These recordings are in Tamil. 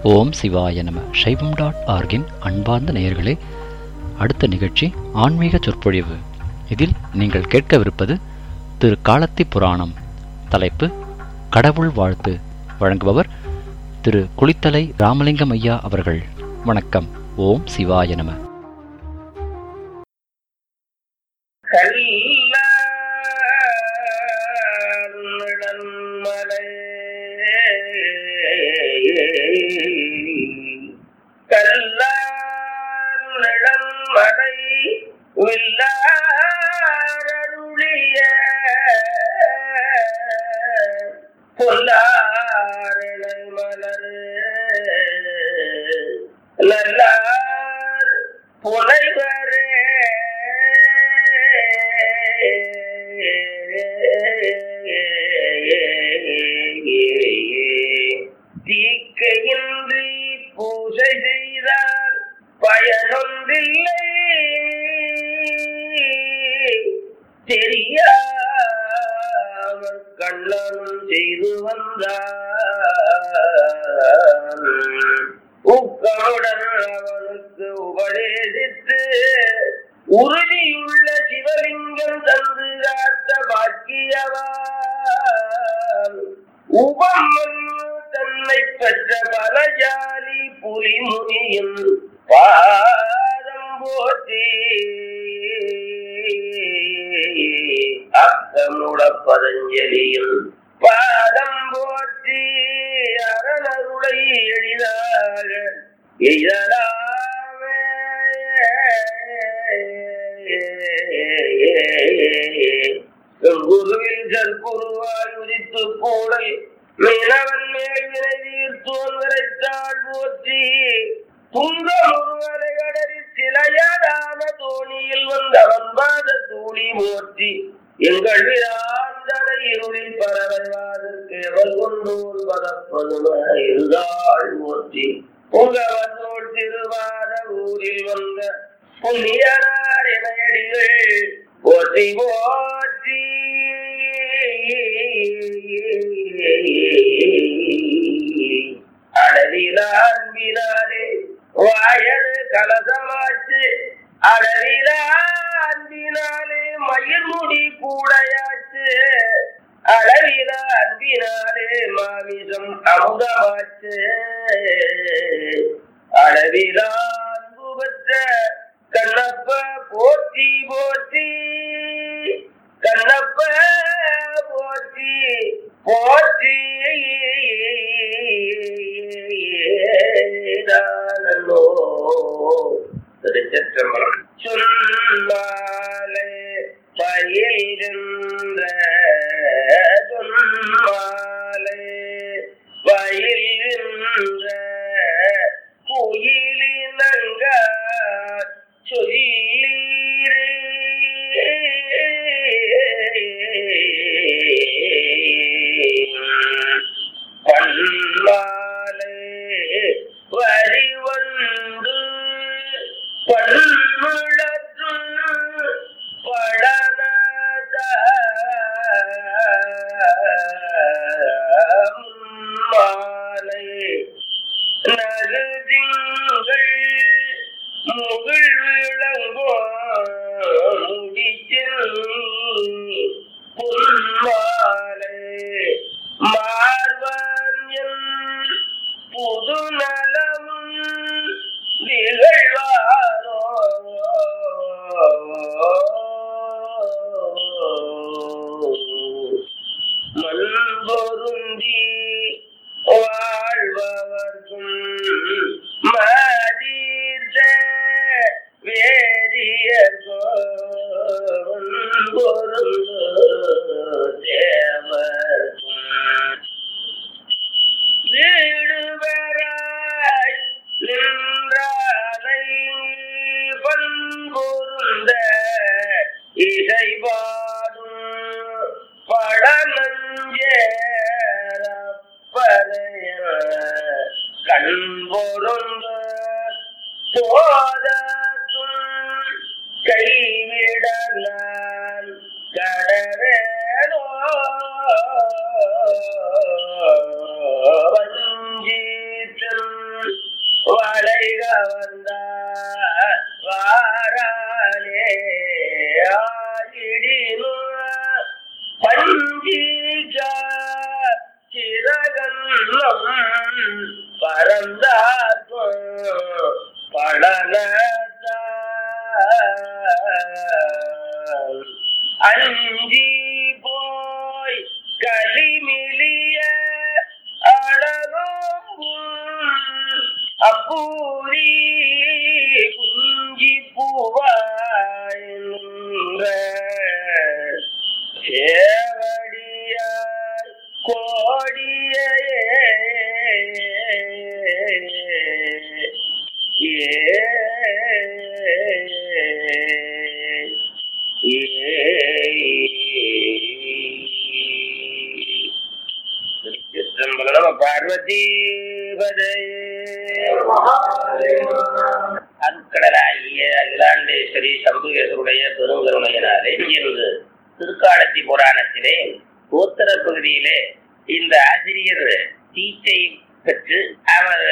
ஓம் சிவாய நம சைவம் டாட் ஆர்கின் அன்பார்ந்த நேயர்களே அடுத்த நிகழ்ச்சி ஆன்மீக சொற்பொழிவு இதில் நீங்கள் கேட்கவிருப்பது திரு காலத்தி புராணம் தலைப்பு கடவுள் வாழ்த்து வழங்குபவர் திரு குளித்தலை ராமலிங்கம் ஐயா அவர்கள் வணக்கம் ஓம் சிவாய நம கல்லாடன்மலை கல்லாடன்மலை உள்ளாரருளிய பொல்லாரணை மலர் நல்லார் புனைவரே தீக்கையின்றி பூஜை செய்தார் பயனொன்றில்லை தெரியாமல் கள்ளனும் செய்து வந்தார் உக்கமுடன் அவனுக்கு உபதேசித்து உறுதியுள்ள சிவலிங்கம் தந்து காத்த பாக்கியவான் உபமன் தன்னை பெற்ற பலஜாலி புலிமுனியின் பாதம் போற்றி அக்கமுட பதஞ்சலியின் பாதம் போற்றி அரணருளை எளிதாக எய்தலாமே குருவில் சற்குருவாய் உதித்து கூடல் மீனவன் மேல் வினை தீர்த்தோன்வரைத்தாள் போற்றி துங்க முருகனை கடறி சிலையதான தோணியில் வந்தவன் பாத தூளி போற்றி எங்கள் விராந்தனை இருளில் பரவாதற்கு எவன் கொண்டோர் வளர்ப்பதுமாய் இருந்தாள் போற்றி உங்கவனோள் திருவாத ஊரில் வந்த புண்ணியனார் இணையடிகள் போற்றி போற்றி அடவிலான்பினாரே வாயது கலசமாச்சு அடவிலான்பினாலே மயிர்முடி கூடையாச்சு அளவில அன்பினாலே மாமிசம் அமுதமாச்சு அளவில அன்பு பெற்ற கண்ணப்ப போற்றி போற்றி கண்ணப்ப போற்றி போற்றி நானோ திருச்சற்றம்பலம் சொன்னாலே பயில்கின்ற சொன்னாலே பயில்கின்ற குயிலினங்க சொல்லீரே பல்லாலே வரிவண்டு பன்முழற்று படனத மாலை நகுதிங்கள் முகில் விளங்கோ முடிச்சில் புன்மாலை மார்வன் என் புது நலமும் நிகழ்வாரோ மண்பொருந்தி வாழ்பவர்க்கும் மதீர்த்த வேதியர்கோ பொருந்து தேவர்க்கும் வீடு பெறாய் நின்றானை பண்பொருந்த இசைபாடும் படமஞ்சேரப்பதைய கண்பொருந்த போதத்தும் கைவிடலான் கடவேனோ வஞ்சீத்தன் வளைக வந்த வாராலே ஆயிடினு பஞ்சிக சிறகன்னம் பரந்தாக்கும் படலத்தான் அஞ்சி போய் களிமிலிய அழகும் அப்பூரி குஞ்சி பூவாய் நின்ற சேவடியார் கோடிய திருச்சிற்றம்பலம் பார்வதி அருட்கடலாகிய அகிலாண்டேஸ்வரி சம்புகேசருடைய பெருங்கருணையினாலே இன்று திருக்காலத்தி புராணத்திலே கோத்தர பகுதியிலே இந்த ஆசிரியர் தீச்சை பெற்று அவர்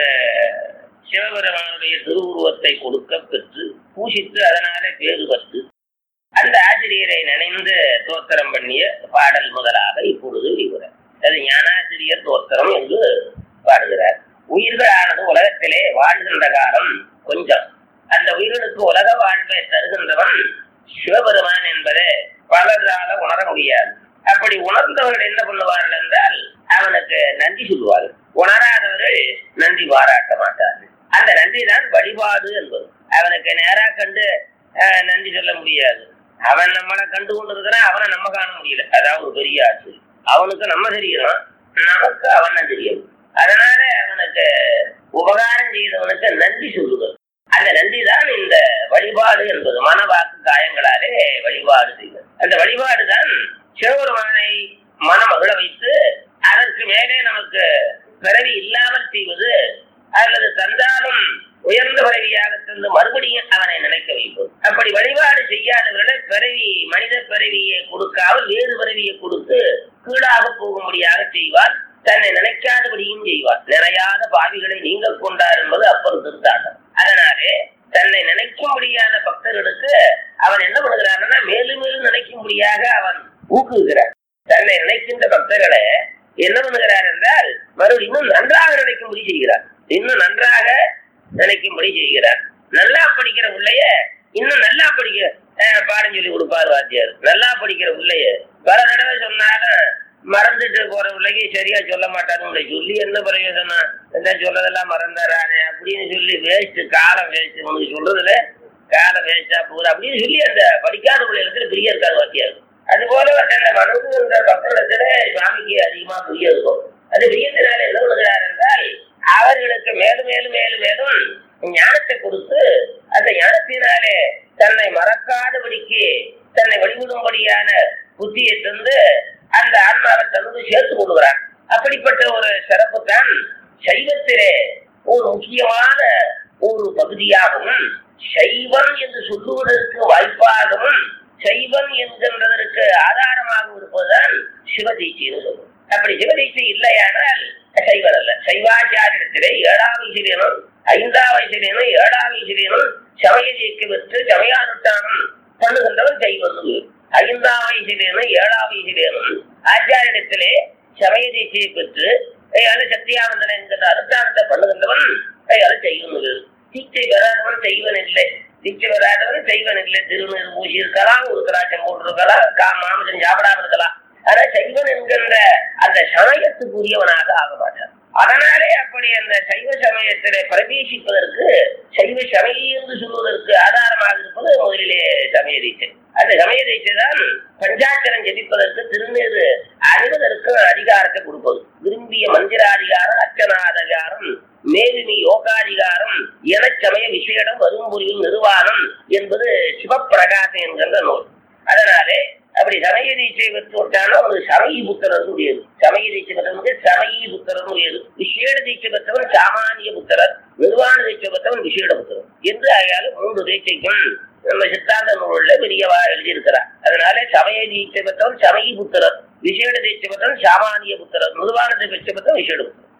சிவபெருமானுடைய திருவுருவத்தை கொடுக்க பெற்று பூசித்து அதனாலே பேறு பெற்று அந்த ஆசிரியரை நினைந்து தோத்திரம் பண்ணிய பாடல் முதலாக இப்பொழுது வெளிவர அது ஞானாசிரியர் தோத்திரம் என்று பாடுகிறார் உயிர்களானது உலகத்திலே வாழ்கின்ற காலம் கொஞ்சம் அந்த உயிர்களுக்கு உலக வாழ்வை தருகின்றவன் சிவபெருமான் என்பதை பலரால உணர முடியாது அப்படி உணர்ந்தவர்கள் என்ன பண்ணுவார்கள் என்றால் அவனுக்கு நன்றி சொல்லுவார்கள் உணராதவர்கள் நன்றி பாராட்ட மாட்டார்கள் அந்த நன்றி தான் வழிபாடு என்பது அவனுக்கு நேரா கண்டு அஹ், நன்றி சொல்ல முடியாது அவன் நம்மளை கண்டு கொண்டு இருக்கிறான் அவனை நம்ம காண முடியல அதாவது ஒரு பெரிய ஆட்சி அவனுக்கு நம்ம தெரியணும் நமக்கு அவனை தெரியும் அதனால அவனுக்கு உபகாரம் செய்தவனுக்கு நன்றி சொல்லுவது அந்த நன்றி தான் இந்த வழிபாடு என்பது மனவாக்கு காயங்களாலே வழிபாடு செய்வது அந்த வழிபாடு தான் சிவபெருமானை மனமகிழ வைத்து அதற்கு மேலே நமக்கு பிறவி இல்லாமல் செய்வது அல்லது தந்தாலும் உயர்ந்த பிறவியாக தந்து மறுபடியும் அவனை நினைக்க வைப்பது அப்படி வழிபாடு செய்யாதவர்களை பிறவி மனித பிறவியை கொடுக்காமல் வேறு பிறவியை கொடுத்து கீழாக போகும்படியாக செய்வார் தன்னை நினைக்காதபடியும் செய்வார் நினையாத பாவிகளை நீங்கள் கொண்டார் என்பது அப்பொரு திருத்தாட்டம் அதனாலே தன்னை நினைக்கும்படியான பக்தர்களுக்கு அவன் என்ன பண்ணுகிறான்னா மேலும் மேலும் நினைக்கும்படியாக அவன் ஊக்குகிறார் தன்னை நினைக்கின்ற பக்தர்களை என்ன பண்ணுகிறார் என்றால் மறுபடியும் இன்னும் நன்றாக நினைக்கும்படி செய்கிறார் இன்னும் நன்றாக நினைக்கும்படி செய்கிறார் நல்லா படிக்கிற பிள்ளைய இன்னும் நல்லா படிக்க அஹ், பாடம் சொல்லி கொடுப்பார் வாத்தியார் நல்லா படிக்கிற பிள்ளைய பல தடவை சொன்னாலும் மறந்துட்டு போற பிள்ளைக்கு சரியா சொல்ல மாட்டாருன்னு சொல்லி என்ன பிரயோஜனம் என்ன சொல்றதெல்லாம் மறந்துறானே அப்படின்னு சொல்லி வேஸ்ட் காலம் வேஸ்ட் உனக்கு சொல்றதுல காலம் வேஸ்டா போகுது அப்படின்னு சொல்லி அந்த படிக்காத பிள்ளைகளுக்கு பிரிய இருக்காது வாத்தியார் அது போல அந்த மனது என்ற பக்கத்துல சுவாமிக்கு அதிகமா புரிய இருக்கும் அது பிரியத்தினால என்ன பண்ணுகிறார் என்றால் அவர்களுக்கு மேலும் மேலும் மேலும் மேலும் ஞானத்தை கொடுத்து அந்த ஞானத்தினாலே தன்னை மறக்காதபடிக்கு தன்னை வழிவிடும்படியான புத்தியை தந்து அந்த ஆன்மாவை தனது சேர்த்து கொள்கிறான் அப்படிப்பட்ட ஒரு சிறப்பு தான் சைவத்திலே ஒரு முக்கியமான ஒரு பகுதியாகவும் சைவம் என்று சொல்லுவதற்கு வாய்ப்பாகவும் சைவம் என்கின்றதற்கு ஆதாரமாக இருப்பதுதான் சிவதீட்சைன்னு சொல்லுவோம் அப்படி சிவதீட்சை இல்லையானால் சைவர் அல்ல சைவாச்சாரியத்திலே ஏழாம் வயசிலேனும் ஐந்தாம் வயசிலேனும் ஏழாம் வயசிலேனும் சமயதீக்கு பெற்று சமயானுஷ்டானம் பண்ணுகின்றவன் சைவன் ஐந்தாம் வயசிலேனும் ஏழாம் வயசிலேனும் ஆச்சாரியத்திலே சமயதீட்சையை பெற்று அது சத்தியானந்தன் என்கின்ற அனுஷ்டானத்தை பண்ணுகின்றவன் அது செய்வன் தீட்சை பெறாதவன் செய்வன் இல்லை தீட்சை பெறாதவன் செய்வன் இல்லை திருநீர் பூசி இருக்கலாம் ஒரு திராட்சம் போட்டிருக்கலாம் கா மாமிசம் சாப்பிடாம இருக்கலாம் ஆனா சைவன் என்கின்ற அந்த சமயத்துக்குரியவனாக ஆக மாட்டான் அதனாலே அப்படி அந்த சைவ சமயத்திலே பிரவேசிப்பதற்கு சைவ சமயம் என்று சொல்வதற்கு ஆதாரமாக இருப்பது முதலிலே சமய தீட்சை அந்த சமய தீட்சை தான் பஞ்சாட்சரம் ஜெபிப்பதற்கு திருநீர் அணிவதற்கு அதிகாரத்தை கொடுப்பது விரும்பிய மந்திராதிகாரம் அர்ச்சனாதிகாரம் மேலினி யோகாதிகாரம் எனச்சமய விசேடம் வரும்புரியும் நிர்வாணம் என்பது சிவப்பிரகாசம் என்கின்ற நூல் அதனாலே அப்படி சமய தீட்சை பெற்றோர்கான ஒரு சமயி புத்திரர் உடையது சமய தீட்சை பெற்றவனுக்கு சமயி புத்திரர் உடையது விசேட தீட்சை பெற்றவன் சாமானிய புத்திரர் நிர்வாண தீட்சை பெற்றவன் விசேட புத்திரர் என்று ஆகியாலும் மூன்று தீட்சைக்கும் நம்ம சித்தாந்த நூல்ல பெரியவா எழுதியிருக்கிறார் அதனால சமய தீட்சை பெற்றவன் சமயி புத்திரர் விசேட தீட்சை பெற்றவன் சாமானிய புத்திரர் நிர்வாண தீட்சை பெற்றவன் விசேட புத்திரர்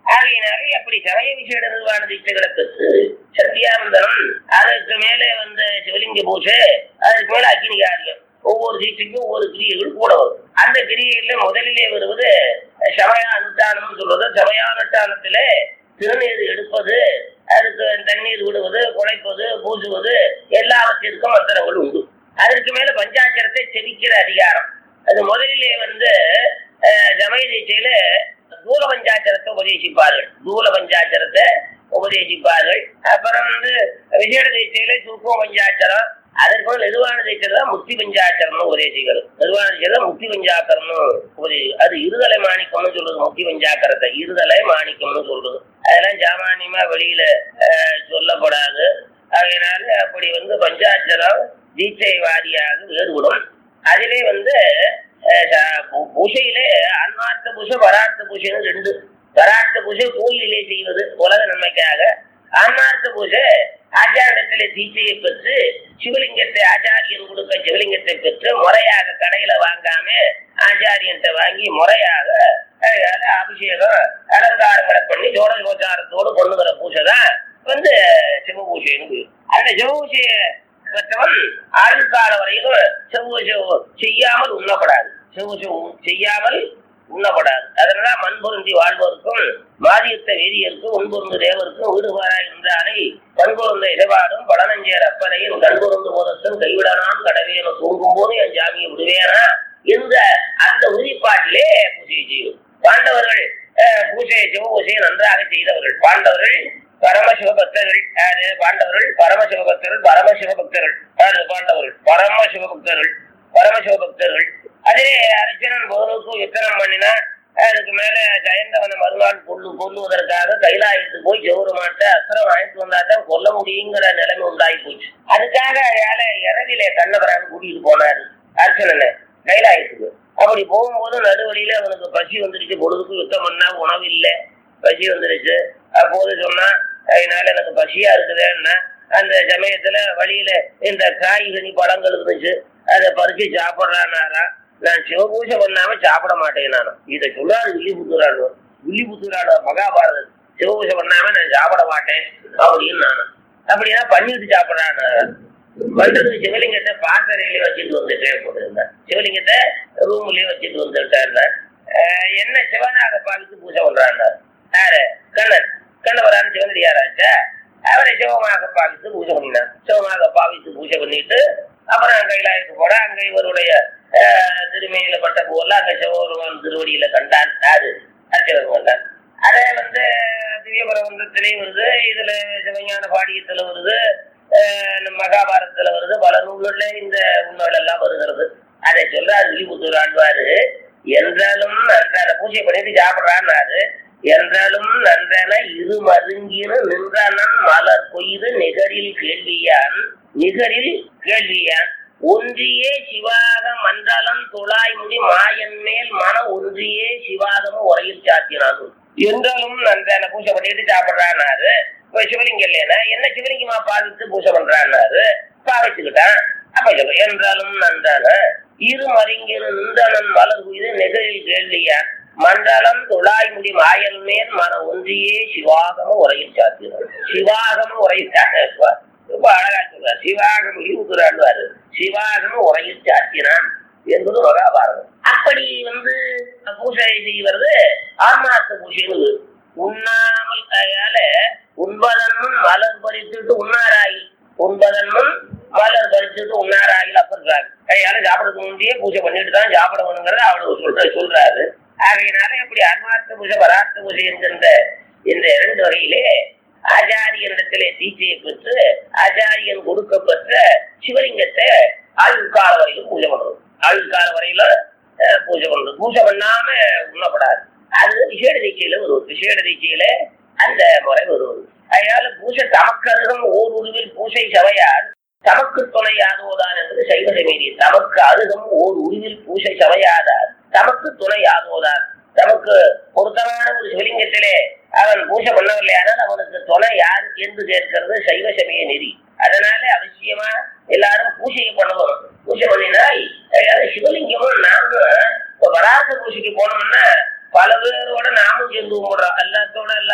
ஆகையினாலே அப்படி சமய விசேட நிர்வாண தீட்சைகளை பெற்று சத்தியானந்தனம் அதற்கு மேலே வந்த சிவலிங்க பூஜை அதற்கு மேல அக்னி காரியம் ஒவ்வொரு தீட்சைக்கும் ஒவ்வொரு கிரியைகள் கூட வரும் அந்த கிரியைகள்ல முதலிலே வருவது சமய அனுஷ்டானம் சொல்வது சமயானுஷ்டானத்திலே திருநீர் எடுப்பது அதுக்கு தண்ணீர் விடுவது குழைப்பது பூசுவது எல்லாவற்றிற்கும் மந்திரங்கள் உண்டு அதற்கு மேல பஞ்சாட்சரத்தை செவிக்கிற அதிகாரம் அது முதலிலே வந்து அஹ், சமய தீட்சையில தூல பஞ்சாட்சரத்தை உபதேசிப்பார்கள் தூல பஞ்சாட்சரத்தை உபதேசிப்பார்கள் அப்புறம் வந்து விசேட தீட்சையில சூக்கும பஞ்சாட்சரம் அதற்கு மேல நிர்வாண தீட்சை தான் முக்தி பஞ்சாட்சரம்னு உபதேசிக்கிறது நிர்வாண தீட்சை தான் முக்தி பஞ்சாக்கரம்னு உபதேசி அது இருதலை மாணிக்கம்னு சொல்றது முக்தி பஞ்சாக்கரத்தை இருதலை மாணிக்கம்னு சொல்றது அதெல்லாம் சாமானியமா வெளியில அஹ், சொல்லப்படாது அதனால அப்படி வந்து பஞ்சாட்சரம் தீட்சை வாரியாக வேறுபடும் அதிலே வந்து அஹ், ச- பூ- பூஜையிலே அன்மார்த்த பூஜை பரார்த்த பூஜைன்னு ரெண்டு பரார்த்த பூஜை கோயிலே செய்வது உலக நன்மைக்காக ஆன்மார்த்த பூஜை ஆச்சாரத்திலே தீட்சையை பெற்று சிவலிங்கத்தை ஆச்சாரியன் கொடுக்க சிவலிங்கத்தை பெற்று முறையாக கடையில வாங்காம ஆச்சாரியன்ட்ட வாங்கி முறையாக அதனால அபிஷேகம் அலங்காரங்களை பண்ணி ஜோடல் கோச்சாரத்தோடு கொண்டு வர பூஜை தான் வந்து சிவபூஜைன்னு பேரு. அந்த சிவபூஜையை பெற்றவன் ஆயுள்கால வரையிலும் செவ்வூஜை செய்யாமல் உண்ணப்படாது செவ்வூஜை செய்யாமல் உண்ணப்படாது அதனால மண் பொருந்தி வாழ்வோருக்கும் மாதியத்த வேதியருக்கும் உண்பொருந்து தேவருக்கும் வீடுபாராய் இருந்தானை கண்பொருந்த இடைபாடும் பழனஞ்சேர் அப்பனையும் கண்பொருந்து போதத்தும் கைவிடனாம் கடவேன தூங்கும் போது என் ஜாமியை விடுவேனா என்ற அந்த உறுதிப்பாட்டிலே பூஜை செய்யும் பாண்டவர்கள் அஹ், பூஜை சிவபூஜையை நன்றாக செய்தவர்கள் பாண்டவர்கள் பரமசிவ பக்தர்கள் யாரு பாண்டவர்கள் பரமசிவ பக்தர்கள் பரமசிவ பக்தர்கள் யாரு பாண்டவர்கள் பரமசிவ பக்தர்கள் பரமசிவ பக்தர்கள் அதிலே அர்ச்சனன் போனுக்கும் யுத்தனம் பண்ணினா அதுக்கு மேல ஜெயந்தவனை மறுநாள் கொல்லு கொல்லுவதற்காக கைலாயத்துக்கு போய் ஜெவருமாட்ட அஸ்திரம் வாங்கிட்டு வந்தா தான் கொல்ல முடியுங்கிற நிலைமை உண்டாகி போச்சு அதுக்காக அயால இரவிலே கண்ணபரான் கூட்டிட்டு போனாரு அர்ச்சனனை கைலாயத்துக்கு அப்படி போகும்போது நடுவழியில அவனுக்கு பசி வந்துருச்சு பொழுதுக்கு யுத்தம் பண்ணா உணவு இல்லை பசி வந்துருச்சு அப்போது சொன்னா அதனால எனக்கு பசியா இருக்குதுன்னா அந்த சமயத்துல வழியில இந்த காய்கனி பழங்கள் இருந்துச்சு அதை பறிச்சு சாப்பிடுறானாரா நான் சிவபூஜை பண்ணாம சாப்பிட மாட்டேன் நானும் இதை சொல்லாரு வில்லிபுத்தூராடு வில்லிபுத்தூராடு மகாபாரதம் சிவபூஜை பண்ணாம நான் சாப்பிட மாட்டேன் அப்படின்னு நானும் அப்படின்னா பண்ணிட்டு சாப்பிடுறான் பண்றதுக்கு சிவலிங்கத்தை பாசறையில வச்சுட்டு வந்துட்டே போட்டிருந்தேன் சிவலிங்கத்தை ரூம்லயே வச்சுட்டு வந்துட்டாருன்னா என்ன சிவனாக பாவித்து பூஜை பண்றாரு யாரு கண்ணன் கண்ணவரான சிவனடியாராச்சா அவரை சிவமாக பாவித்து பூஜை பண்ணினார் சிவமாக பாவித்து பூஜை பண்ணிட்டு அப்புறம் கைலாயத்துக்கு போற அங்க இவருடைய அஹ், திருமையில பட்ட போல அங்க சிவபெருமான் திருவடியில கண்டான் யாரு அர்ச்சகர் கண்டான் அதே வந்து திவ்யபரவந்தத்திலையும் வருது இதுல சிவஞான பாடியத்துல வருது அஹ், நம்ம மகாபாரதத்துல வருது பல நூல்கள்ல இந்த உண்மைகள் எல்லாம் வருகிறது அதை சொல்றாரு விழிபுத்தூர் ஆழ்வாரு என்றாலும் நன்றான பூஜை பண்ணிட்டு சாப்பிடுறான்னாரு என்றாலும் நன்றன இரு மருங்கின நின்றனன் மலர் கொய்து நிகரில் கேள்வியான் நிகரில் கேள்வியான் ஒன்றியே சிவாக மண்டலம் துளாய் முடி மாயன் மேல் மன ஒன்றியே சிவாகம உரையில் சாத்தினான் என்றாலும் நன்றன பூஜை பண்ணிட்டு சாப்பிடுறான்னாரு இப்ப சிவலிங்கம் இல்லையா என்ன சிவலிங்கமா பாதித்து பூஜை பண்றான்னாரு பாவிச்சுக்கிட்டான் அப்ப சொல்ல, என்றாலும் நன்றான இரு மருங்கின நின்றனன் மலர் கொய்து நிகரில் கேள்வியான் மண்டலம் துளாய் முடி மாயல் மேல் மன ஒன்றியே சிவாகம உரையில் சாத்தினார் சிவாகம உரையில் சாத்தினார் ரொம்ப அழகா சொல்றார் சிவாகம் இழுக்கிறாரு சிவாகம உரையில் சாத்தினான் என்பது மகாபாரதம் அப்படி வந்து பூஜை செய்வது ஆன்மார்த்த பூஜைன்னு உண்ணாமல் கையால உண்பதன் முன் மலர் பறித்துட்டு உண்ணாராயில் உண்பதன் முன் மலர் பறிச்சுட்டு உண்ணாராயில் அப்படின்றாரு கையால சாப்பிடறதுக்கு முந்தையே பூஜை பண்ணிட்டு தான் சாப்பிடணுங்கிறத அவளுக்கு சொல்ற சொல்றாரு ஆகையினால இப்படி அன்மார்த்த பூஜை பரார்த்த பூஜை என்கின்ற இந்த இரண்டு வகையிலே ஆச்சாரியனிடத்திலே தீட்சையை பெற்று ஆச்சாரியன் கொடுக்கப்பட்ட சிவலிங்கத்தை ஆயுள் கால வரையிலும் பூஜை பண்றது ஆயுள் கால வரையில அஹ், பூஜை பண்றது பூஜை பண்ணாம உண்ணப்படாது அது விசேட தீட்சையில வருவது விசேட தீட்சையில அந்த முறை வருவது அதனால பூஜை தமக்கருகம் ஓர் உருவில் பூஜை சமையார் தமக்கு துணையாகுவதான் என்பது சைவ சமீதி தமக்கு அருகம் ஓர் உருவில் பூஜை சமையாதார் தமக்கு துணையாகுவதார் தமக்கு பொருத்தமான ஒரு சிவலிங்கத்திலே அவன் பூஜை பண்ணவில்லையானால் அவனுக்கு துணை யார் என்று கேட்கிறது சைவ சமய நெறி அதனால அவசியமா எல்லாரும் பூஜையை பண்ணுவோம் பூஜை பண்ணினால் அதாவது சிவலிங்கமும் நாம இப்ப வராக பூஜைக்கு போனோம்னா பல பேரோட நாமும் சேர்ந்து கும்பிடுறோம் எல்லாத்தோட எல்லாம்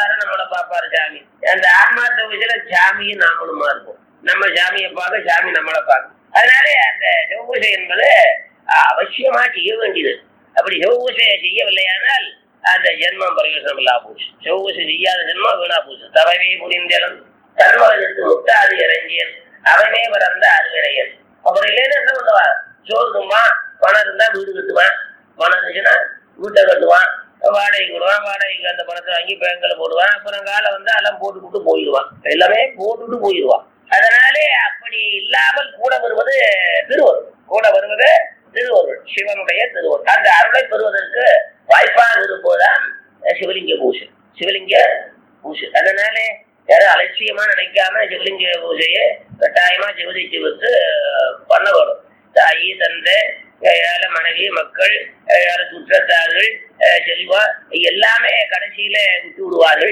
சொல்லுவார் சாமி அந்த ஆன்மார்த்த பூஜையில சாமியும் நாமளுமா இருக்கும் நம்ம சாமியை பார்க்க சாமி நம்மளை பார்க்கும் அதனால அந்த சிவபூஜை என்பது அஹ், அவசியமா செய்ய வேண்டியது அப்படி சிவபூஜையை செய்யவில்லையானால் அந்த ஜென்மம் பிரயோஜனம் இல்லா போச்சு சிவபூஜை செய்யாத ஜென்மம் வீணா போச்சு தவவே புரிந்தலும் தர்மவதற்கு முட்டாது இறங்கியன் அவனே பிறந்த அருவிரையன் அப்புறம் இல்லைன்னா என்ன பண்ணுவான் சோறு தும்பான் பணம் இருந்தா வீடு கட்டுவான் பணம் இருந்துச்சுன்னா வீட்டை கட்டுவான் வாடகைக்கு விடுவான் வாடகைக்கு அந்த பணத்தை வாங்கி பேங்கில் போடுவான் அப்புறம் காலை வந்து எல்லாம் போட்டுவிட்டு போயிடுவான் எல்லாமே போட்டுட்டு போயிடுவான் அதனாலே அப்படி இல்லாமல் கூட வருவது திருவருள் கூட வருவது திருவருள் சிவனுடைய திருவருள் அந்த அருளை பெறுவதற்கு வாய்ப்பாக இருப்பதுதான் சிவலிங்க பூஜை சிவலிங்க பூஜை அதனால யாரும் அலட்சியமா நினைக்காம சிவலிங்க பூஜையை கட்டாயமா சிவதிச்சு வந்து பண்ண வரும் தாயி தந்தை ஏழ மனைவி மக்கள் ஏழ சுற்றத்தார்கள் அஹ் செல்வா எல்லாமே கடைசியில விட்டு விடுவார்கள்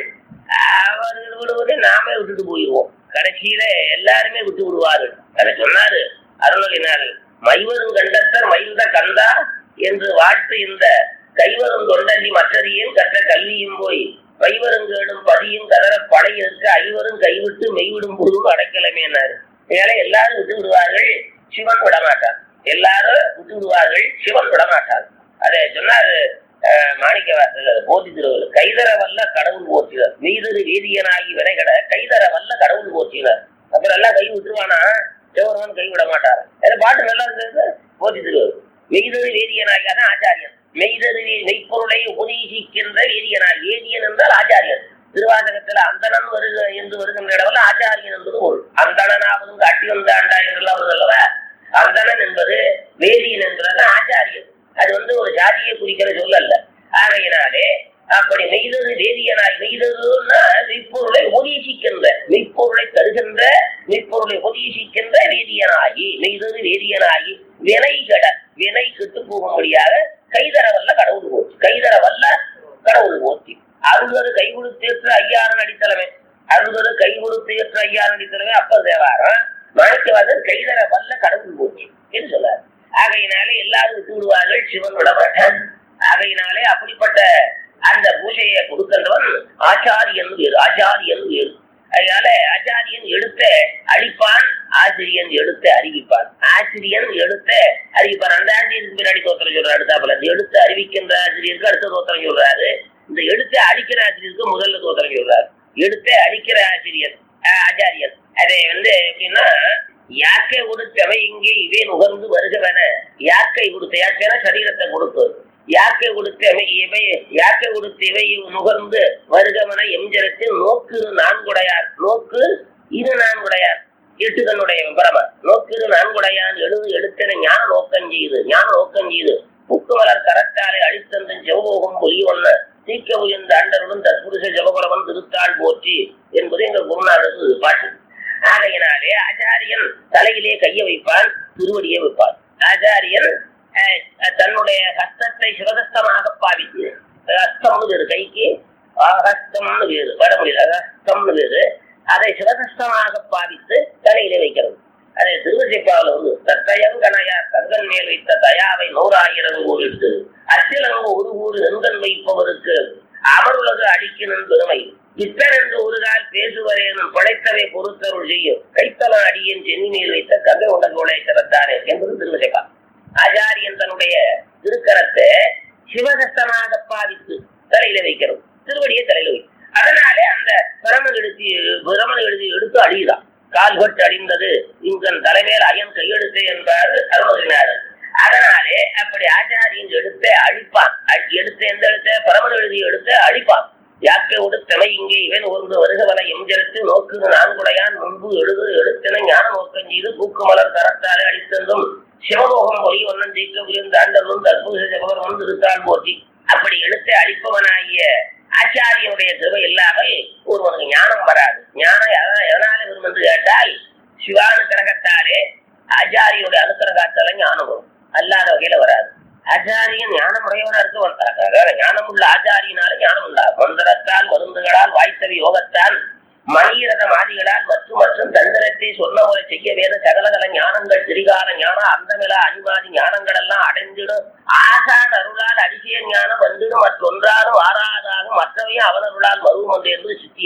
அவர்கள் விடுவதை நாமே விட்டுட்டு போயிடுவோம் கடைசியில எல்லாருமே விட்டு விடுவார்கள் அதை சொன்னாரு அருணகினார் மைவரும் கண்டத்தர் மயில்ந்த கந்தா என்று வாழ்த்து இந்த கைவரும் தொண்டல்லி மற்றறியும் கற்ற கல்வியும் போய் பைவரும் கேடும் பதியும் கதற படையிற்கு ஐவரும் கைவிட்டு மெய்விடும் போதும் அடைக்கலமேனாரு ஏழை எல்லாரும் விட்டு விடுவார்கள் சிவன் விடமாட்டார் எல்லாரும் விட்டு விடுவார்கள் சிவன் விடமாட்டார் அதை சொன்னாரு அஹ், மாணிக்க வாசகர் போதி திருவள்ளுவர் கைதர வல்ல கடவுள் போற்றினார் மெய்தரு வேதியனாகி வினைகட கைதர வல்ல கடவுள் போற்றினார் அப்புறம் எல்லாம் கை விட்டுருவானா சிவருவன் கை விட மாட்டார் அந்த பாட்டு நல்லா இருந்தது போதி திருவள்ளுவர் மெய்தரு வேதியனாகி அதான் ஆச்சாரியன் மெய்தரு வே- மெய்ப்பொருளை உபதேசிக்கின்ற வேதியனாய் வேதியன் என்றால் ஆச்சாரியன் திருவாசகத்துல அந்தணன் வருக என்று வருகின்ற இடம்ல ஆச்சாரியன் என்பது பொருள் அந்தணனாவதும் காட்டி வந்தாண்டா என்றெல்லாம் வருது அல்லவா அந்தணன் என்பது வேதியன் என்பது ஆச்சாரியன் அது வந்து ஒரு ஜாதியை குறிக்கிற சொல் அல்ல ஆகையினாலே அப்படி மெய்தது வேதியனாய் மெய்ததுன்னா மெய்ப்பொருளை உபதேசிக்கின்ற மெய்ப்பொருளை தருகின்ற மெய்ப்பொருளை உபதேசிக்கின்ற வேதியனாகி மெய்தது வேதியனாகி வினை கட வினை கெட்டு போகும்படியாக கைதர வல்ல கடவுள் போச்சு கைதர வல்ல கடவுள் போச்சு அருள்வரு கை கொடுத்தேற்ற ஐயாரன் அடித்தலைமை அருள்வரு கை கொடுத்தேற்ற ஐயாரன் அடித்தலைமை அப்பர் தேவாரம் மாணிக்கவாதர் கைதர வல்ல கடவுள் போச்சு என்று சொன்னார் ஆகையினாலே எல்லாரும் விட்டு விடுவார்கள் சிவன் விடமாட்டான் ஆகையினாலே அப்படிப்பட்ட அந்த பூஜையை கொடுக்கின்றவன் ஆச்சாரியன் வேறு ஆச்சாரியன் வேறு அதனால ஆச்சாரியன் எடுத்த அழிப்பான் ஆசிரியன் எடுத்த அறிவிப்பான் ஆசிரியன் எடுத்த அறிவிப்பான் அந்த ஆசிரியருக்கு பின்னாடி தோத்திரம் சொல்றாரு அடுத்தாப்புல இந்த எடுத்து அறிவிக்கின்ற ஆசிரியருக்கு அடுத்த தோத்திரம் சொல்றாரு இந்த எடுத்து அடிக்கிற ஆசிரியருக்கு முதல்ல தோத்திரம் சொல்றாரு எடுத்த அடிக்கிற ஆசிரியர் ஆஹ் ஆச்சாரியன் அதை வந்து எப்படின்னா யாக்கை கொடுத்தவை இங்கே இவே நுகர்ந்து வருகவன யாக்கை கொடுத்த யாக்கைனா சரீரத்தை கொடுத்து யாக்கை கொடுத்தவை இவை யாக்கை கொடுத்த இவை நுகர்ந்து வருகவன எம்ஜரத்தில் நோக்கு நான்குடையார் நோக்கு இரு நான்குடையார் எட்டுதனுடைய பரம நோக்கிரு நான்குடையான் எழுது எடுத்தன ஞான நோக்கம் செய்து ஞான நோக்கம் செய்து புக்குமலர் கரத்தாலே அழித்தந்தன் செவ்வோகம் பொலி ஒன்ன தீக்க உயர்ந்த அண்டருடன் தற்புருஷ ஜபபரவன் திருத்தாள் போற்றி என்பது எங்கள் குருநாதர் பாட்டு ஆகையினாலே ஆச்சாரியன் தலையிலே கையை வைப்பான் திருவடியை வைப்பான் ஆச்சாரியன் அஹ், தன்னுடைய ஹஸ்தத்தை சிவகஸ்தமாக பாவித்து ஹஸ்தம்னு வேறு கைக்கு ஆஹஸ்தம்னு வேறு வட முடியல ஹஸ்தம்னு வேறு அதை சிவகஸ்தமாக பாவித்து தலையிலே வைக்கிறது அதை திருவசிப்பாவில் வந்து தத்தையங்கனையா தங்கன் மேல் வைத்த தயாவை நூறாயிரம் ஊர் எடுத்து அச்சிலங்கு ஒரு ஊர் நெங்கன் வைப்பவருக்கு அமருலகு அடிக்கணும் பெருமை பித்தர் என்று ஒரு கால் பேசுவரேனும் படைத்தவை பொறுத்தருள் செய்யும் கைத்தலம் அடியின் சென்னி மேல் வைத்த கங்கை உடல்கோடை திறத்தாரே என்பது திருவசிப்பா ஆச்சாரியன் தன்னுடைய திருக்கரத்தை சிவகஸ்தமாக பாவித்து தலையில வைக்கிறோம் திருவடியை தலையில வை அதனாலே அந்த பிரமன் எழுதி பிரமன் எழுதி எடுத்து அழியுதான் கால்பட்டு அழிந்தது இங்கன் தலைமையில் அயன் கையெழுத்து என்பார் அருணகிரிநாதர் அதனாலே அப்படி ஆச்சாரியன் எடுத்து அழிப்பான் அ- எடுத்து எந்த எழுத்த பரமன் எழுதி எடுத்து அழிப்பான் யாக்கை உடுத்தமை இங்கே இவன் ஒன்று வருகவன எம்ஜெடுத்து நோக்கு நான்குடையான் முன்பு எழுது எடுத்தன ஞான நோக்கம் செய்து பூக்குமலர் தரத்தாலே அழித்தந்தும் சிவலோகம் ஒளி ஒன்னன் ஜெயிக்க உயர்ந்த ஆண்டலும் தற்போது ஜெகவர் வந்து இருக்கான் போற்றி அப்படி எடுத்து அழிப்பவனாகிய ஆச்சாரியனுடைய கிருபை இல்லாமல் ஒருவனுக்கு ஞானம் வராது ஞானம் எதனா- எதனால வரும் என்று கேட்டால் சிவானுக்கிரகத்தாலே ஆச்சாரியுடைய அனுக்கிரகத்தால ஞானம் வரும் அல்லாத வகையில வராது ஆச்சாரியன் ஞானம் உடையவனா இருக்க வந்தார் அதாவது ஞானம் உள்ள ஆச்சாரியனால ஞானம் உண்டா மந்திரத்தால் மருந்துகளால் வாய்த்தவி யோகத்தால் மணிரத மாதிகளால் மற்றும் மற்றும் தந்திரத்தை சொன்ன முறை செய்ய வேத சகலகல ஞானங்கள் திரிகால ஞானம் அந்தமில அணிமாதி ஞானங்கள் எல்லாம் அடைந்திடும் ஆசான் அருளால் அடிசிய ஞானம் வந்துடும் மற்றொன்றாலும் ஆறாதாகும் மற்றவையும் அவனருளால் மருவும் ஒன்று என்று சித்தியார்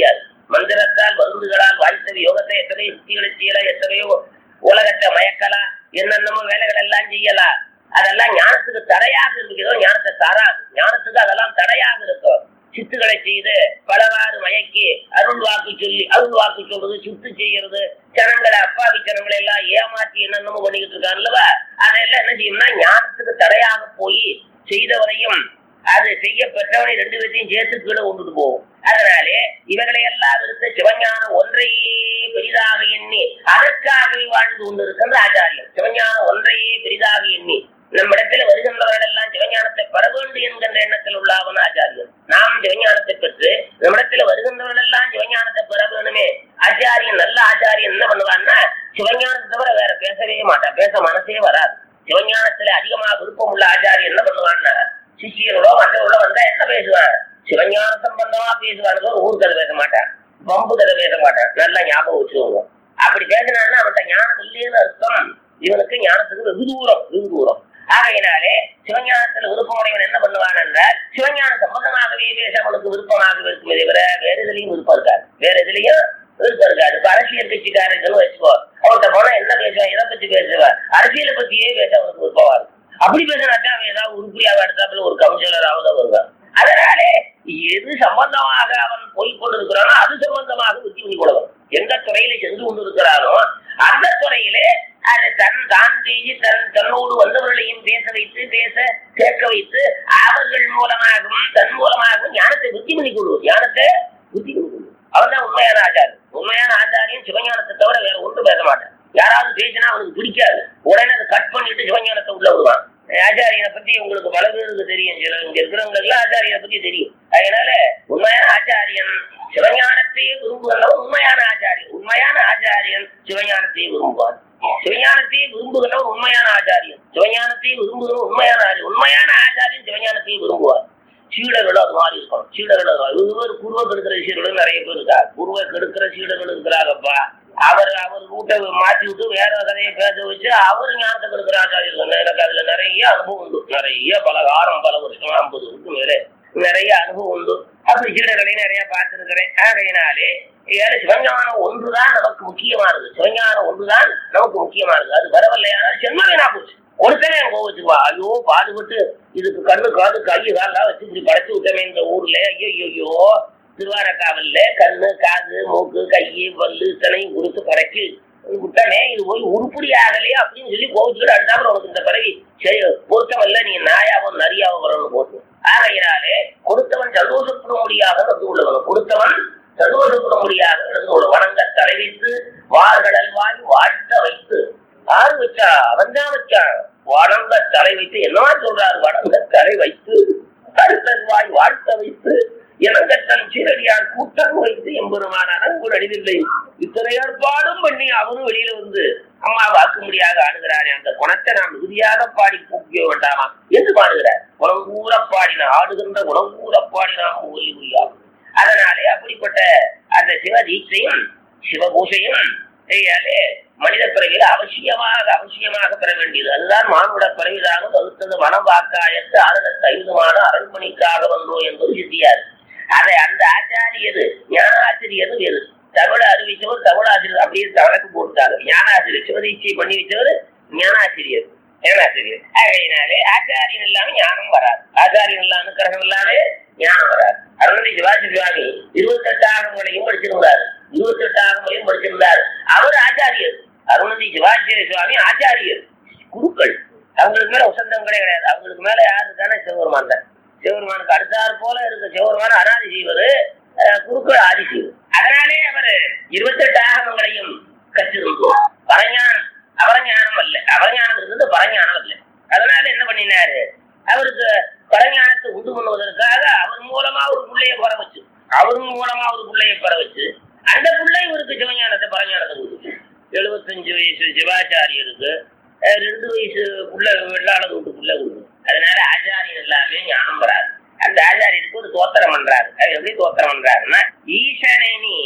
மந்திரத்தால் மருந்துகளால் வாய்த்தது யோகத்தை எத்தனையோ யுக்திகளை செய்யலாம் எத்தனையோ உலகத்தை மயக்கலாம் என்னென்னமோ வேலைகள் எல்லாம் செய்யலாம் அதெல்லாம் ஞானத்துக்கு தடையாக இருக்கிறதோ ஞானத்தை தராது ஞானத்துக்கு அதெல்லாம் தடையாக இருக்கும் சித்துக்களை செய்து பலவாறு மயக்கி அருள் வாக்கு சொல்லி அருள் வாக்கு சொல்றது சித்து செய்யறது ஜனங்களை அப்பாவி ஜனங்களை எல்லாம் ஏமாத்தி என்னென்னமோ பண்ணிக்கிட்டு இருக்காங்க அல்லவா அதெல்லாம் என்ன செய்யணும்னா ஞானத்துக்கு தடையாக போய் செய்தவனையும் அது செய்ய பெற்றவனை ரெண்டு பேர்த்தையும் சேர்த்து கீழே கொண்டுட்டு போகும் அதனாலே இவர்களை எல்லாம் விருத்த சிவஞானம் ஒன்றையே பெரிதாக எண்ணி அதற்காகவே வாழ்ந்து கொண்டிருக்கின்ற ஆச்சாரியம் சிவஞானம் ஒன்றையே பெரிதாக எண்ணி நம்மிடத்துல வருகின்றவர்கள் எல்லாம் சிவஞானத்தை பெற வேண்டும் என்கின்ற எண்ணத்தில் உள்ளவன் ஆச்சாரியன் நாம் சிவஞானத்தை பெற்று நம்மிடத்துல வருகின்றவர்கள் எல்லாம் சிவஞானத்தை பெற வேணுமே ஆச்சாரியன் நல்ல ஆச்சாரியன் என்ன பண்ணுவான்னா சிவஞானத்தை தவிர வேற பேசவே மாட்டான் பேச மனசே வராது சிவஞானத்துல அதிகமாக விருப்பம் உள்ள ஆச்சாரியன் என்ன பண்ணுவான்னா சிஷியரோட மற்றவரோட வந்தா என்ன பேசுவான் சிவஞான சம்பந்தமா பேசுவானுங்க ஊர் கதை பேச மாட்டான் பம்பு கதை பேச மாட்டான் நல்லா ஞாபகம் வச்சுக்கோங்க அப்படி பேசினான்னா அவன்கிட்ட ஞானம் இல்லைன்னு அர்த்தம் இவனுக்கு ஞானத்துக்கு வெகு தூரம் வெகு தூரம் ஆகையினாலே சிவஞானத்துல விருப்பமுடையவன் என்ன பண்ணுவான் என்றால் சிவஞான சம்பந்தமாகவே பேச அவனுக்கு விருப்பமாக இருக்குமே தவிர வேற எதுலயும் விருப்பம் இருக்காது வேற எதுலயும் விருப்பம் இருக்காது இப்ப அரசியல் கட்சிக்காரர்கள் வச்சுக்கோ அவன்கிட்ட போனா என்ன பேசுவான் எதை பத்தி பேசுவான் அரசியலை பத்தியே பேச அவனுக்கு விருப்பமா இருக்கும் அப்படி பேசினாத்தான் அவன் ஏதாவது உருப்படியாக எடுத்தாப்புல ஒரு கவுன்சிலராக வருவான் அதனாலே எது சம்பந்தமாக அவன் போய் கொண்டிருக்கிறானோ அது சம்பந்தமாக புத்தி பண்ணி கொள்ளவன் எந்த துறையில சென்று கொண்டிருக்கிறானோ அந்த துறையிலே அதை தன் தான் செய்து தன் தன்னோடு வந்தவர்களையும் பேச வைத்து பேச கேட்க வைத்து அவர்கள் மூலமாகவும் தன் மூலமாகவும் ஞானத்தை புத்தி பண்ணி கொள்வோம் ஞானத்தை புத்தி பண்ணி கொள்வோம் அவன் தான் உண்மையான ஆச்சாரியன் உண்மையான ஆச்சாரியன் சிவஞானத்தை தவிர வேற ஒன்றும் பேச மாட்டான் யாராவது பேசினா அவனுக்கு பிடிக்காது உடனே அதை கட் பண்ணிட்டு சிவஞானத்தை உள்ள விடுவான் ஆச்சாரியனை பத்தி உங்களுக்கு பல பேருக்கு தெரியும் சில இங்க இருக்கிறவங்களுக்கு எல்லாம் ஆச்சாரியனை பத்தி தெரியும் அதனால உண்மையான ஆச்சாரியன் சிவஞானத்தையே விரும்புகிறவன் உண்மையான ஆச்சாரியன் உண்மையான ஆச்சாரியன் சிவஞானத்தையே விரும்புவார் சிவஞானத்தையே விரும்புகிறவர் உண்மையான ஆச்சாரியன் சிவஞானத்தையே விரும்புகிறவர் உண்மையான ஆச்சாரியன் உண்மையான ஆச்சாரியன் சிவஞானத்தையே விரும்புவார் சீடர்களும் அது மாதிரி இருக்கணும் சீடர்கள் அது மாதிரி. இது பேர் குருவை கெடுக்கிற சீடர்கள் நிறைய பேர் இருக்கா குருவை கெடுக்கிற சீடர்கள் இருக்கிறாங்கப்பா அவர் அவர் வீட்டை மாத்தி விட்டு வேற கதையை பேச வச்சு அவர் ஞானத்தை கெடுக்கிற ஆச்சாரியர்கள் எனக்கு அதுல நிறைய அனுபவம் உண்டு நிறைய பல காலம் பல வருஷம் ஐம்பது வருஷம் வேற நிறைய அனுபவம் உண்டு அப்படி சீடர்களையும் நிறைய பார்த்திருக்கிறேன் ஆகையினாலே ஏழு சிவஞானம் ஒன்றுதான் நமக்கு முக்கியமானது சிவஞானம் ஒன்றுதான் நமக்கு முக்கியமானது அது வரவில்லையான சென்மவேனா போச்சு ஒருத்தனே என் கோவச்சுக்குவா ஐயோ பாடுபட்டு இதுக்கு கண்ணு காது கை காலெல்லாம் வச்சு இப்படி படைச்சு விட்டமே இந்த ஊர்ல ஐயோ ஐயோ திருவாரக்காவல்ல கண்ணு காது மூக்கு கை பல்லு இத்தனையும் கொடுத்து படைச்சு விட்டனே இது போய் உருப்படி ஆகலையே அப்படின்னு சொல்லி கோவிச்சுக்கிட்டு அடுத்தாப்புல உனக்கு இந்த பிறவி சரி பொருத்தமல்ல நீ நாயாவும் நரியாவும் வரணும்னு போட்டு ஆகையினாலே கொடுத்தவன் சந்தோஷப்படும்படியாக நடந்து உள்ளவன் கொடுத்தவன் சந்தோஷப்படும்படியாக நடந்து உள்ள வணங்க தலை வைத்து வார்கடல் வாய் வாழ்த்த வைத்து ஆறு வச்சா அவன் தான் வச்சான் வணங்க தலை வைத்து என்னவா சொல்றாரு வணங்க தலை வைத்து கருத்தன் வாய் வாழ்த்த வைத்து இனங்கத்தன் சீரடியார் கூட்டம் வைத்து எம்பெருமான அனங்குர் அடிவில்லை இத்தனை ஏற்பாடும் பண்ணி அவனும் வெளியில வந்து அம்மா வாக்கும்படியாக ஆடுகிறாரே அந்த குணத்தை நாம் மிகுதியாக பாடி பூக்க வேண்டாமா என்று பாடுகிறார் குணங்கூற பாடின ஆடுகின்ற குணங்கூற பாடினாம் ஒலி புரியாகும் அதனாலே அப்படிப்பட்ட அந்த சிவ தீட்சையும் சிவபூசையும் செய்யாலே மனித பிறவியில் அவசியமாக அவசியமாக பெற வேண்டியது அதுதான் மானுட பிறவிதாக வகுத்தது மனம் வாக்காயத்து ஆறுதல் ஐந்துமான அரண்மனைக்காக வந்தோம் என்பது சித்தியார் அதை அந்த ஆச்சாரியது ஞானாசிரியர் வேறு தமிழ் அறிவிச்சவர் தமிழ் ஆசிரியர் அப்படியே கணக்கு போட்டாரு ஞானாசிரியர் சிவதீட்சை பண்ணி வச்சவர் ஞானாசிரியர் ஞானாசிரியர் ஆகையினாலே ஆச்சாரியன் இல்லாம ஞானம் வராது ஆச்சாரியன் இல்லாம அனுக்கிரகம் இல்லாம ஞானம் வராது அருணதி சிவாஜி சுவாமி இருபத்தி எட்டு ஆகங்களையும் படிச்சிருந்தார் இருபத்தி எட்டு ஆகங்களையும் படிச்சிருந்தார் அவர் ஆச்சாரியர் அருணதி சிவாஜி சுவாமி ஆச்சாரியர் குருக்கள் அவங்களுக்கு மேல உசந்தங்களே கிடையாது அவங்களுக்கு மேல யாரு தானே சிவபெருமான் தான் சிவபெருமானுக்கு அடுத்தாற் போல இருக்க சிவபெருமான அனாதி செய்வர் குருக்கள் ஆதி செய்வர் அதனாலே அவர் இருபத்தெட்டு ஆகமங்களையும் கற்றிருந்தோம் பரஞானம் அவரஞானம் அல்ல அவரஞானம் இருந்தது பரஞானம் அல்ல அதனால என்ன பண்ணினாரு அவருக்கு பரஞானத்தை உண்டு பண்ணுவதற்காக அவர் மூலமா ஒரு பிள்ளைய பெற வச்சு அவர் மூலமா ஒரு பிள்ளைய பெற வச்சு அந்த பிள்ளை இவருக்கு சிவஞானத்தை பரஞானத்தை கொடுத்துச்சு எழுபத்தஞ்சு வயசு சிவாச்சாரியருக்கு அஹ் ரெண்டு வயசு புள்ள வெள்ளாளது விட்டு புள்ள கொடுக்கும் அதனால ஆச்சாரியன் எல்லாமே ஞானம் வராது அந்த ஆச்சாரியருக்கு ஒரு தோத்திரம் பண்றாரு அது எப்படி தோத்திரம் பண்றாருன்னா ஈசனை நீ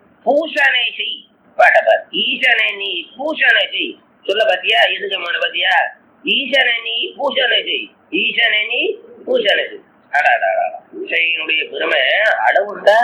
பூசனை செய் பாட்டப்பார் ஈசனை நீ பூசனை செய் சொல்ல பாத்தியா எதுக்கமான பாத்தியா ஈசனை நீ பூசனை செய் ஈசனை நீ பூசனை செய் அடாடா பூசையினுடைய பெருமை அளவுண்டா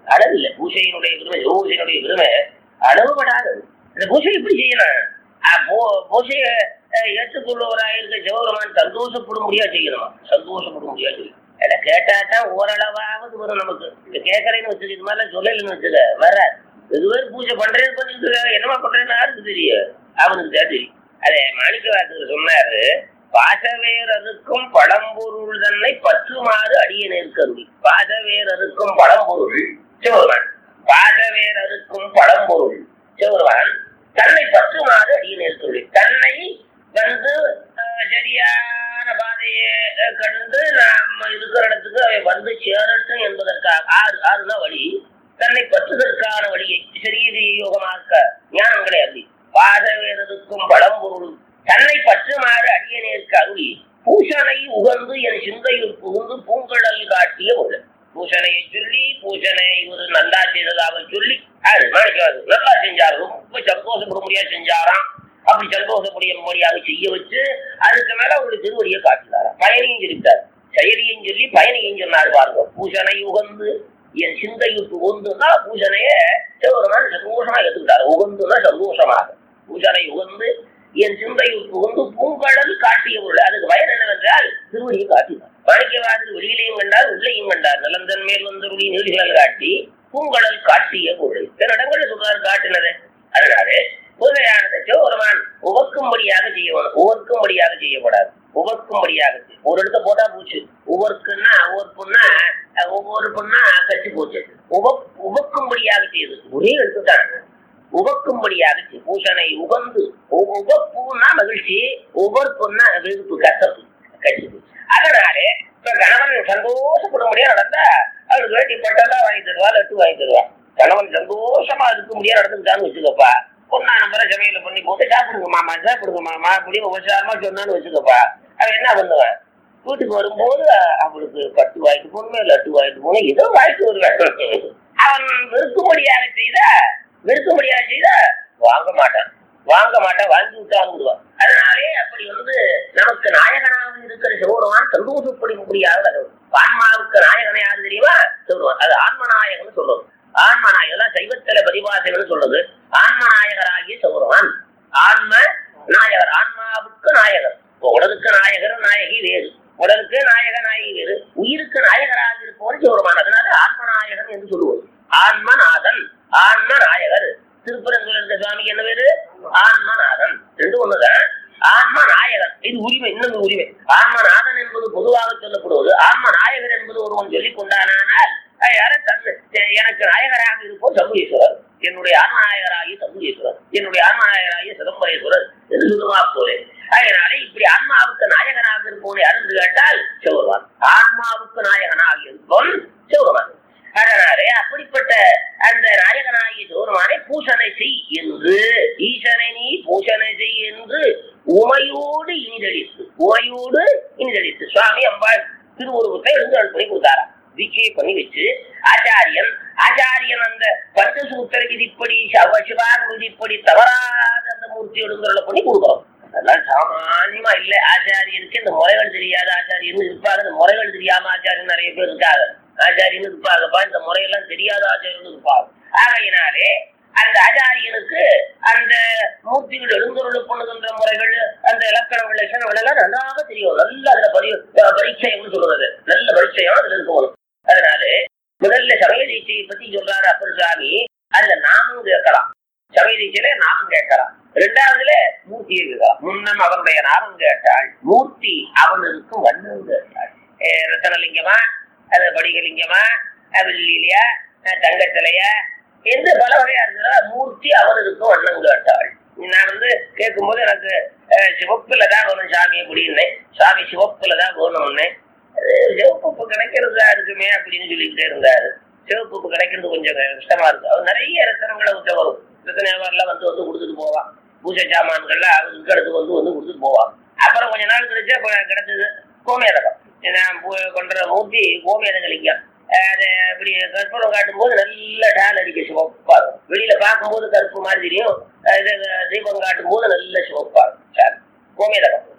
அளவில்லை பூசையினுடைய பெருமை பூசையினுடைய பெருமை அளவுபடாதது இந்த பூசை எப்படி செய்யணும் அஹ் பூ- பூசையை அஹ், ஏற்றுக்கொள்வராக இருக்க சிவபெருமான் சந்தோஷப்படும்படியா செய்யணுமா சந்தோஷப்படும்படியா செய்யணும் எல்லாம் கேட்டாதான் ஓரளவாவது வரும் நமக்கு இப்ப கேட்கறேன்னு வச்சுக்க இது மாதிரிலாம் சொல்லலைன்னு வச்சுக்க வராது இதுவே பூஜை பண்றேன்னு பண்ணிட்டு இருக்காங்க, என்னமா பண்றேன்னு யாருக்கு தெரியும் அவனுக்கு தான் தெரியும் அதே மாணிக்க வாசகர் சொன்னாரு பாசவேரருக்கும் பழம்பொருள் தன்னை பற்றுமாறு அடிய நேர்கருவி பாசவேரருக்கும் பழம்பொருள் சிவருமான் பாசவேரருக்கும் பழம்பொருள் சிவருமான் தன்னை பற்றுமாறு அடிய நேர்கருவி தன்னை வந்து அஹ், சரியான பாதையை அஹ், கண்டு நாம் இருக்கிற இடத்துக்கு அவை வந்து சேரட்டும் என்பதற்காக ஆறு ஆறுனா வழி தன்னை பற்றுதற்கான வழியை சரீர யோகமாக்க ஞானங்களே அப்படி பாதவேறதுக்கும் பழம்பொருள் தன்னை பற்றுமாறு அடியனேற்கு அருளி பூஷனை உகந்து என் சிந்தையில் புகுந்து பூங்கடல் காட்டிய ஒரு பூஷனையை சொல்லி பூஷனை ஒரு நல்லா செய்ததாக சொல்லி அது மாணிக்காது நல்லா செஞ்சாரு ரொம்ப சந்தோஷப்பட முடியாது செஞ்சாராம் அப்படி சந்தோஷப்படியும்படியாக செய்ய வச்சு அதுக்கு மேல ஒரு திருவடியை காட்டினாராம் பயணியும் சொல்லிட்டார் செயலியும் சொல்லி பயணியும் சொன்னார் பாருங்க பூஷனை உகந்து என் சிந்தையுக்கு உகந்துன்னா பூஜனைய சிவபெருமான் சந்தோஷமா எடுத்துக்கிட்டாரு உகந்துன்னா சந்தோஷமாக பூஜனை உகந்து என் சிந்தையுக்கு உகந்து பூங்கடல் காட்டிய பொருள் அதுக்கு பயன் என்னவென்றால் திருவடியை காட்டினார் மாணிக்கவாசல் வெளியிலையும் கண்டார் உள்ளேயும் கண்டார் நிலந்தன் மேல் வந்தருளி நீதிகள் காட்டி பூங்கடல் காட்டிய பொருள் சில இடங்களில் சொல்றாரு காட்டினது அதனாலே புதுமையானது சிவபெருமான் உவக்கும்படியாக செய்யணும் உவக்கும்படியாக செய்யக்கூடாது உவக்கும்படியாக செய்~ ஒரு இடத்த போட்டா போச்சு உவர்க்குன்னா உவர்ப்புன்னா அஹ், ஒவ்வொரு பொண்ணா கட்சி போச்சு உவக் உவக்கும்படியாக செய்யுது ஒரே எடுத்துட்டாங்க உவக்கும்படியாக செய்~ பூஷனை உகந்து உ- உவப்புன்னா மகிழ்ச்சி உவர்ப்புன்னா வெறுப்பு கசப்பு கட்சி போச்சு அதனாலே இப்ப கணவன் சந்தோஷப்படும்படியா நடந்தா அவருக்கு வேண்டி பட்டெல்லாம் வாங்கி தருவா லட்டு வாங்கி தருவா கணவன் சந்தோஷமா இருக்க முடியாது நடந்துக்கிட்டான்னு வச்சுக்கப்பா பொண்ணா நம்பரை சமையல பண்ணி போட்டு சாப்பிடுங்க மாமா சாப்பிடுங்க மாமா அப்படின்னு உபசாரமா சொன்னான்னு வச்சுக்கப்பா அவன் என்ன பண்ணுவான் வீட்டுக்கு வரும்போது அ- அவளுக்கு பட்டு வாங்கிட்டு போகணுமே லட்டு வாங்கிட்டு போகணும் ஏதோ வாங்கிட்டு வருவேன் அவன் வெறுக்கும்படியாக செய்தா வெறுக்கும்படியாக செய்தா வாங்க மாட்டான் வாங்க மாட்டான் வாங்கி விட்டாலும் விடுவான் அதனாலே அப்படி வந்து நமக்கு நாயகனாக இருக்கிற சிவபெருமான் சந்தோஷப்படும்படியாக ஆன்மாவுக்கு நாயகனை யாரு தெரியுமா சிவபெருமான் அது ஆன்மநாயகன் சொல்றது ஆன்மநாயகன் சைவத்தில பதிவாசகன் சொல்றது ஆன்மநாயகராகிய சிவபெருமான் ஆன்ம நாயகர் ஆன்மாவுக்கு நாயகர் இப்போ உடலுக்கு நாயகர் நாயகி வேறு உடலுக்கு நாயக நாயகி வேறு உயிருக்கு நாயகராக இருப்பவர் சிவபெருமான் அதனால ஆன்மநாயகன் என்று சொல்லுவோம் ஆன்மநாதன் ஆன்ம நாயகர் திருப்பரங்குல இருக்க சுவாமிக்கு என்ன பேரு ஆன்மநாதன் ரெண்டு ஒண்ணுதான் ஆன்ம நாயகன் இது உரிமை இன்னொரு உரிமை ஆன்மநாதன் என்பது பொதுவாக சொல்லப்படுவது ஆன்ம நாயகர் என்பது ஒருவன் சொல்லிக் கொண்டானால் யார தன் எனக்கு நாயகராக இருப்போம் சம்புகேஸ்வரர் என்னுடைய ஆன்மநாயகராகிய சம்புகேஸ்வரர் என்னுடைய ஆன்மநாயகராகிய சிதம்பரேஸ்வரர் என்று சொல்லுவா போலே அதனாலே இப்படி ஆன்மாவுக்கு நாயகனாக இருப்போம் யாருன்னு கேட்டால் சிவருவான் ஆன்மாவுக்கு நாயகனாக இருப்போம் சிவருவான் அதனாலே அப்படிப்பட்ட அந்த நாயகனாகிய சிவருமானை பூசனை செய் என்று ஈசனை நீ பூசனை செய் என்று உமையோடு இனிதளித்து உமையோடு இனிதளித்து சுவாமி அம்பாள் திருவுருவத்தை எழுந்து பண்ணி கொடுத்தாரா தீட்சையை பண்ணி வச்சு ஆச்சாரியன் ஆச்சாரியன் அந்த பட்டு சூத்திர விதிப்படி சவ சிவான் விதிப்படி தவறாத அந்த மூர்த்தி எழுந்துள்ள பண்ணி கொடுக்குறோம் அதெல்லாம் சாமானியமா இல்ல ஆச்சாரியனுக்கு இந்த முறைகள் தெரியாத ஆச்சாரியன் இருப்பாங்க இந்த முறைகள் தெரியாம ஆச்சாரியன் நிறைய பேர் இருக்காங்க ஆச்சாரியன் இருப்பாங்கப்பா இந்த முறையெல்லாம் தெரியாத ஆச்சாரியன் இருப்பாங்க ஆகையினாலே அந்த ஆச்சாரியனுக்கு அந்த மூர்த்திகள் எழுந்தொருள் பண்ணுகின்ற முறைகள் அந்த இலக்கணங்கள் லட்சணங்கள் எல்லாம் நன்றாக தெரியும் நல்ல அதுல பரி பரிச்சயம்னு சொல்றது நல்ல பரிச்சயம் அதுல இருக்கணும் அதனால முதல்ல சமய தீட்சையை பத்தி சொல்றாரு அப்பர் சாமி அதுல நாமும் கேட்கலாம் சமய தீட்சையில நாமும் கேட்கலாம் ரெண்டாவதுல மூர்த்தியை கேட்கலாம் முன்னம் அவருடைய நாமம் கேட்டாள் மூர்த்தி அவனுக்கு வண்ணம் கேட்டாள் ஏ, ரத்தனலிங்கமா அது படிகலிங்கமா வெள்ளிலையா தங்கத்திலையா என்று பல வகையா இருக்கிற மூர்த்தி அவருக்கு வண்ணம் கேட்டாள் நான் வந்து கேட்கும்போது எனக்கு அஹ், சிவப்புல தான் வேணும் சாமி அப்படின்னேன் சாமி சிவப்புல தான் வேணும்னு அஹ், சிவப்பு கிடைக்கிறதா இருக்குமே அப்படின்னு சொல்லிக்கிட்டே இருந்தாரு சிவப்பு கிடைக்கிறது கொஞ்சம் கஷ்டமா இருக்கு அவர் நிறைய ரத்தனங்களை விட்ட வரும் ரத்தனெல்லாம் வந்து வந்து கொடுத்துட்டு போவான் பூஜை சாமான்கள்லாம் அவருக்கு இடத்துக்கு வந்து வந்து கொடுத்துட்டு போவான் அப்புறம் கொஞ்ச நாள் கழிச்சு அப்ப கிடைச்சது கோமேதகம் நான் பூ- கொண்ட மூர்த்தி கோமேதக லிங்கம் அது இப்படி கற்பூரம் காட்டும் போது நல்ல டால் அடிக்க சிவப்பா இருக்கும் வெளியில பார்க்கும்போது கருப்பு மாதிரி தெரியும் இது தீபம் காட்டும் போது நல்ல சிவப்பா இருக்கும் சார் கோமேதகம்